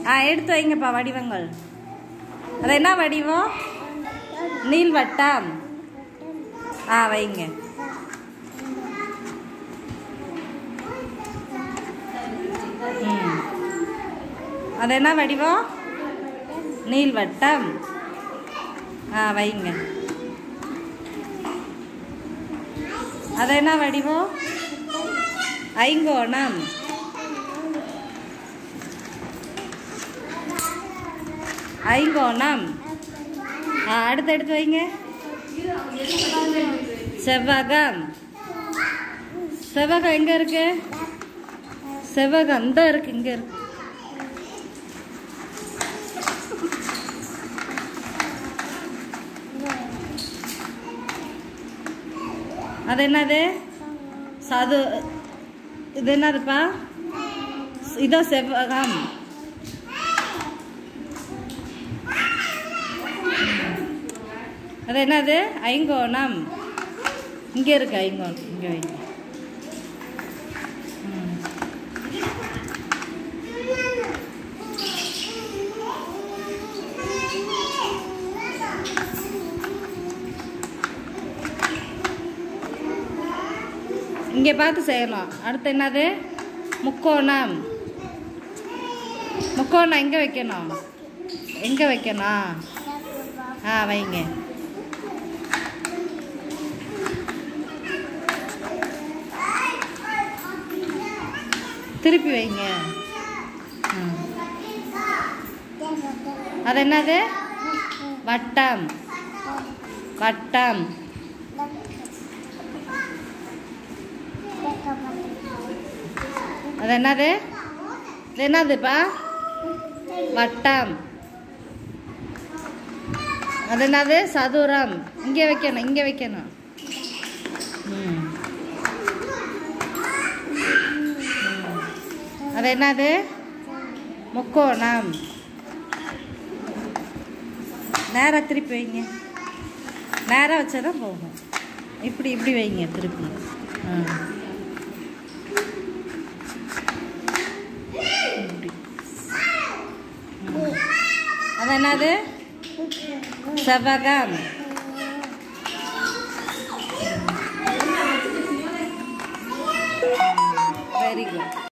ஆ எடுத்து வைங்கப்பா வடிவங்கள் அது என்ன வடிவம் நீள்வட்டம் ஆ வைங்க ம் அது என்ன வடிவம் நீள்வட்டம் ஆ வைங்க அது என்ன வடிவம் ஐங்கோணம் ஐங்கோணம் ஆ அடுத்து எடுத்து வைங்க செவ்வகம் செவ்வகம் எங்க இருக்கு செவ்வகம் இந்த இருக்கு இங்க இருக்கு அது என்னது சது இது என்னதுப்பா இதோ செவ்வகம் அது என்னது ஐங்கோணம் இங்கே இருக்கு ஐங்கோணம் இங்கே வைங்க ம். இங்கே பார்த்து செய்யணும் அடுத்து என்னது முக்கோணம் முக்கோணம் எங்கே வைக்கணும் எங்கே வைக்கணும் ஆ வைங்க திருப்பி வைங்க ம். அது என்னது வட்டம் வட்டம் அது என்னது இது என்னதுப்பா வட்டம் அது என்னது சதுரம் இங்கே வைக்கணும் இங்கே வைக்கணும் ம். ம். அது என்னது முக்கோணம் நேராக திருப்பி வைங்க நேராக வச்சா தான் போகும் இப்படி இப்படி வைங்க திருப்பி ஆ இப்படி ம். அது என்னது செவ்வகம் வெரி குட்